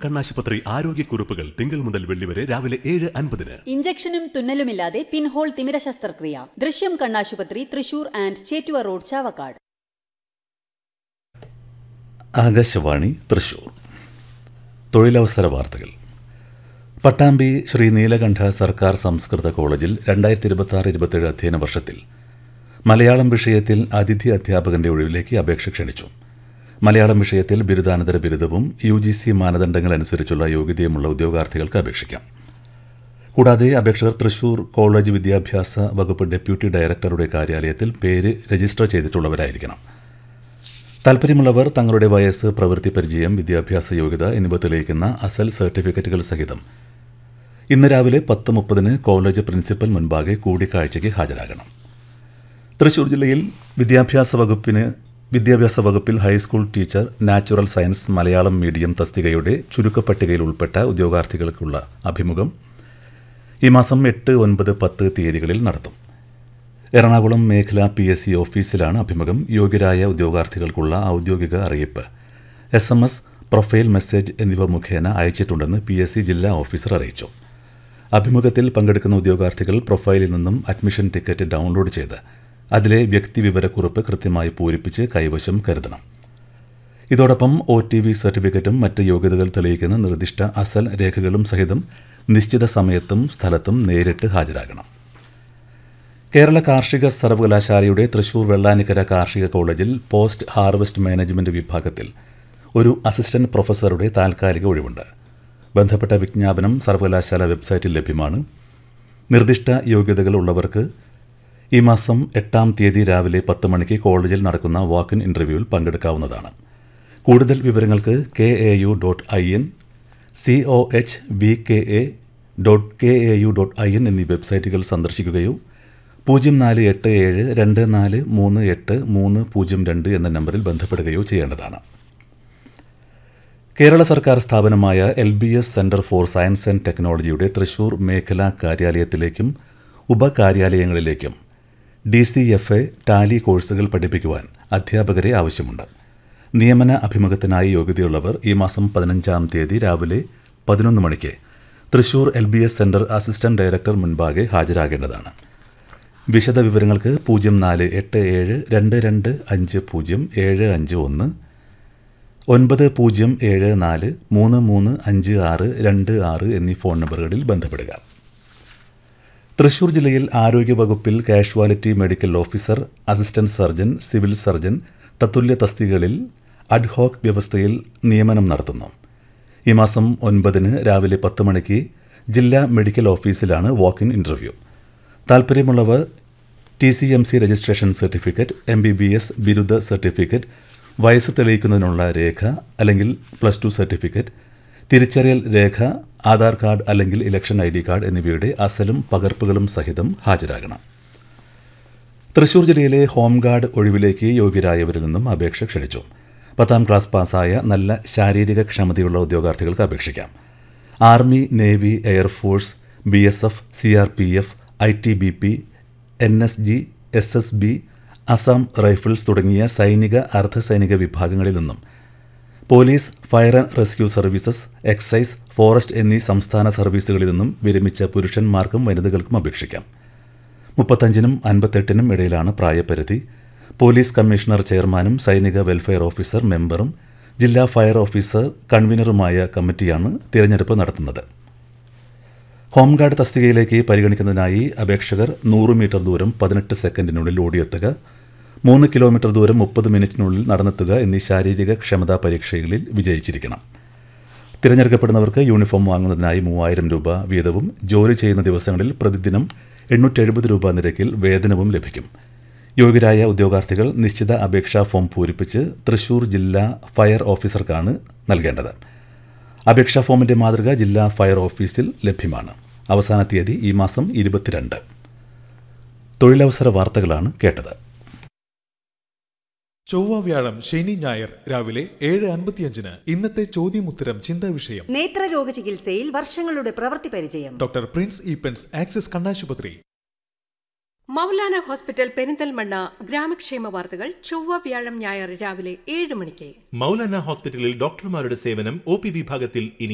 കണ്ണാശുപത്രി ആരോഗ്യക്കുറിപ്പുകൾ തിങ്കൾ മുതൽ വെള്ളി വരെ രാവിലെ ഏഴ് അൻപതിന് ഇഞ്ചക്ഷനും തുന്നലുമില്ലാതെ പിൻഹോൾ തിമിര ശസ്ത്രക്രിയ ദൃശ്യം കണ്ണാശുപത്രി തൃശൂർ ആൻഡ് ചേറ്റുവ റോഡ് ചാവക്കാട് ആകാശവാണി തൃശൂർ തൊഴിലവസര വാർത്തകൾ പട്ടാമ്പി ശ്രീ നീലകണ്ഠ സർക്കാർ സംസ്കൃത കോളേജിൽ രണ്ടായിരത്തി ഇരുപത്തി ആറ് ഇരുപത്തേഴ് അധ്യയന വർഷത്തിൽ മലയാളം വിഷയത്തിൽ അതിഥി അധ്യാപകന്റെ ഒഴിവിലേക്ക് അപേക്ഷ ക്ഷണിച്ചു മലയാളം വിഷയത്തിൽ ബിരുദാനന്തര ബിരുദവും യു ജി സി മാനദണ്ഡങ്ങൾ അനുസരിച്ചുള്ള യോഗ്യതയുമുള്ള ഉദ്യോഗാർത്ഥികൾക്ക് അപേക്ഷിക്കാം കൂടാതെ അപേക്ഷകർ തൃശൂർ കോളേജ് വിദ്യാഭ്യാസ വകുപ്പ് ഡെപ്യൂട്ടി ഡയറക്ടറുടെ കാര്യാലയത്തിൽ പേര് രജിസ്റ്റർ ചെയ്തിട്ടുള്ളവരായിരിക്കണം താൽപ്പര്യമുള്ളവർ തങ്ങളുടെ വയസ്സ് പ്രവൃത്തി പരിചയം വിദ്യാഭ്യാസ യോഗ്യത എന്നിവ തെളിയിക്കുന്ന അസൽ സർട്ടിഫിക്കറ്റുകൾ സഹിതം ഇന്ന് രാവിലെ പത്ത് മുപ്പതിന് കോളേജ് പ്രിൻസിപ്പൽ മുൻപാകെ കൂടിക്കാഴ്ചയ്ക്ക് ഹാജരാകണം തൃശൂർ ജില്ലയിൽ വിദ്യാഭ്യാസ വകുപ്പിന് വിദ്യാഭ്യാസ വകുപ്പിൽ high school teacher natural science Malayalam medium തസ്തികയുടെ ചുരുക്കപ്പട്ടികയിൽ ഉൾപ്പെട്ട ഉദ്യോഗാർത്ഥികൾക്കുള്ള അഭിമുഖം ഈ മാസം എട്ട് ഒൻപത് പത്ത് തീയതികളിൽ നടത്തും എറണാകുളം മേഖല പി എസ് സി ഓഫീസിലാണ് അഭിമുഖം യോഗ്യരായ ഉദ്യോഗാർത്ഥികൾക്കുള്ള ഔദ്യോഗിക അറിയിപ്പ് S M S profile message എന്നിവ മുഖേന അയച്ചിട്ടുണ്ടെന്ന് പി എസ് സി ജില്ലാ ഓഫീസർ അറിയിച്ചു അഭിമുഖത്തിൽ പങ്കെടുക്കുന്ന ഉദ്യോഗാർത്ഥികൾ പ്രൊഫൈലിൽ നിന്നും അഡ്മിഷൻ ടിക്കറ്റ് ഡൗൺലോഡ് ചെയ്ത് അതിലെ വ്യക്തിവിവരക്കുറിപ്പ് കൃത്യമായി പൂരിപ്പിച്ച് കൈവശം കരുതണം ഇതോടൊപ്പം ഒ ടി വി സർട്ടിഫിക്കറ്റും മറ്റ് യോഗ്യതകൾ തെളിയിക്കുന്ന നിർദ്ദിഷ്ട അസൽ രേഖകളും സഹിതം നിശ്ചിത സമയത്തും സ്ഥലത്തും നേരിട്ട് ഹാജരാകണം കേരള കാർഷിക സർവകലാശാലയുടെ തൃശൂർ വെള്ളാനിക്കര കാർഷിക കോളേജിൽ പോസ്റ്റ് ഹാർവസ്റ്റ് മാനേജ്മെന്റ് വിഭാഗത്തിൽ ഒരു അസിസ്റ്റന്റ് പ്രൊഫസറുടെ താൽക്കാലിക ഒഴിവുണ്ട് ബന്ധപ്പെട്ട വിജ്ഞാപനം സർവകലാശാല വെബ്സൈറ്റിൽ ലഭ്യമാണ് നിർദ്ദിഷ്ട യോഗ്യതകൾ ഉള്ളവർക്ക് ഈ മാസം എട്ടാം തീയതി രാവിലെ പത്ത് മണിക്ക് കോളേജിൽ നടക്കുന്ന വാക്കിൻ ഇൻ്റർവ്യൂവിൽ പങ്കെടുക്കാവുന്നതാണ് കൂടുതൽ വിവരങ്ങൾക്ക് K A U dot I N C O H V K A dot K A U dot I N എന്നീ വെബ്സൈറ്റുകൾ സന്ദർശിക്കുകയോ പൂജ്യം നാല് എട്ട് ഏഴ് രണ്ട് നാല് മൂന്ന് എട്ട് മൂന്ന് പൂജ്യം രണ്ട് എന്ന നമ്പറിൽ ബന്ധപ്പെടുകയോ ചെയ്യേണ്ടതാണ് കേരള സർക്കാർ സ്ഥാപനമായ L B S centre for science and ടെക്നോളജിയുടെ തൃശൂർ മേഖലാ കാര്യാലയത്തിലേക്കും ഉപകാര്യാലയങ്ങളിലേക്കും D C F A tally കോഴ്സുകൾ പഠിപ്പിക്കുവാൻ അധ്യാപകരെ ആവശ്യമുണ്ട് നിയമന അഭിമുഖത്തിനായി യോഗ്യതയുള്ളവർ ഈ മാസം പതിനഞ്ചാം തീയതി രാവിലെ പതിനൊന്ന് മണിക്ക് Thrissur L B S centre assistant director മുൻപാകെ ഹാജരാകേണ്ടതാണ് വിശദ വിവരങ്ങൾക്ക് പൂജ്യം നാല് എട്ട് ഏഴ് രണ്ട് രണ്ട് അഞ്ച് പൂജ്യം ഏഴ് അഞ്ച് ഒന്ന് ഒൻപത് പൂജ്യം ഏഴ് നാല് മൂന്ന് മൂന്ന് അഞ്ച് ആറ് രണ്ട് ആറ് എന്നീ ഫോൺ നമ്പറുകളിൽ ബന്ധപ്പെടുക തൃശൂർ ജില്ലയിൽ ആരോഗ്യവകുപ്പിൽ casualty medical officer assistant surgeon civil surgeon ad hoc തസ്തികകളിൽ അഡ്ഹോക് വ്യവസ്ഥയിൽ നിയമനം നടത്തുന്നു ഈ മാസം ഒൻപതിന് രാവിലെ പത്ത് മണിക്ക് ജില്ലാ മെഡിക്കൽ ഓഫീസിലാണ് വാക്കിൻ ഇൻ്റർവ്യൂ താൽപ്പര്യമുള്ളവർ T C M C registration certificate M B B S ബിരുദ സർട്ടിഫിക്കറ്റ് വയസ്സ് തെളിയിക്കുന്നതിനുള്ള രേഖ അല്ലെങ്കിൽ പ്ലസ് ടു സർട്ടിഫിക്കറ്റ് തിരിച്ചറിയൽ രേഖ ആധാർ കാർഡ് അല്ലെങ്കിൽ ഇലക്ഷൻ ഐ ഡി കാർഡ് എന്നിവയുടെ അസലും പകർപ്പുകളും സഹിതം ഹാജരാകണം തൃശൂർ ജില്ലയിലെ ഹോംഗാർഡ് ഒഴിവിലേക്ക് യോഗ്യരായവരിൽ നിന്നും അപേക്ഷ ക്ഷണിച്ചു പത്താം ക്ലാസ് പാസ്സായ നല്ല ശാരീരിക ക്ഷമതയുള്ള ഉദ്യോഗാർത്ഥികൾക്ക് അപേക്ഷിക്കാം army navy air force B S F C R P F I T B P N S G S S B Assam rifles തുടങ്ങിയ സൈനിക അർദ്ധസൈനിക വിഭാഗങ്ങളിൽ നിന്നും police fire and rescue services excise forest എന്നീ സംസ്ഥാന സർവീസുകളിൽ നിന്നും വിരമിച്ച പുരുഷന്മാർക്കും വനിതകൾക്കും അപേക്ഷിക്കാം മുപ്പത്തഞ്ചിനും അൻപത്തെട്ടിനും ഇടയിലാണ് പ്രായപരിധി പോലീസ് കമ്മീഷണർ ചെയർമാനും സൈനിക വെൽഫെയർ ഓഫീസർ മെമ്പറും ജില്ലാ ഫയർ ഓഫീസർ കൺവീനറുമായ കമ്മിറ്റിയാണ് തിരഞ്ഞെടുപ്പ് നടത്തുന്നത് ഹോംഗാർഡ് തസ്തികയിലേക്ക് പരിഗണിക്കുന്നതിനായി അപേക്ഷകർ നൂറ് മീറ്റർ ദൂരം പതിനെട്ട് സെക്കൻഡിനുള്ളിൽ ഓടിയെത്തുക മൂന്ന് കിലോമീറ്റർ ദൂരം മുപ്പത് മിനിറ്റിനുള്ളിൽ നടന്നെത്തുക എന്നീ ശാരീരിക ക്ഷമതാ പരീക്ഷകളിൽ വിജയിച്ചിരിക്കണം തിരഞ്ഞെടുക്കപ്പെടുന്നവർക്ക് യൂണിഫോം വാങ്ങുന്നതിനായി മൂവായിരം രൂപ വീതവും ജോലി ചെയ്യുന്ന ദിവസങ്ങളിൽ പ്രതിദിനം എണ്ണൂറ്റി എഴുപത് രൂപ നിരക്കിൽ വേതനവും ലഭിക്കും യോഗ്യരായ ഉദ്യോഗാർത്ഥികൾ നിശ്ചിത അപേക്ഷാ ഫോം പൂരിപ്പിച്ച് തൃശൂർ ജില്ലാ ഫയർ ഓഫീസർക്കാണ് നൽകേണ്ടത് അപേക്ഷാ ഫോമിന്റെ മാതൃക ജില്ലാ ഫയർ ഓഫീസിൽ ലഭ്യമാണ് അവസാന തീയതി ഈ മാസം ഇരുപത്തിരണ്ട് തൊഴിലവസര വാർത്തകളാണ് കേട്ടത് ചൊവ്വ വ്യാഴം ശനി ഞായർ രാവിലെ ഏഴ് അൻപത്തിയഞ്ചിന് ഇന്നത്തെ ചോദ്യമുത്തരം ചിന്താ വിഷയം നേത്രരോഗ ചികിത്സയിൽ വർഷങ്ങളുടെ പ്രവൃത്തി പരിചയം ഡോക്ടർ പ്രിൻസ് ഈപ്പൻസ് ആക്സിസ് കണ്ണാശുപത്രി മൗലാന ഹോസ്പിറ്റൽ പെരിന്തൽമണ്ണ ഗ്രാമക്ഷേമ വാർത്തകൾ ചൊവ്വ വ്യാഴം ഞായർ രാവിലെ ഏഴ് മണിക്ക് മൗലാന ഹോസ്പിറ്റലിൽ ഡോക്ടർമാരുടെ സേവനം ഒ പി വിഭാഗത്തിൽ ഇനി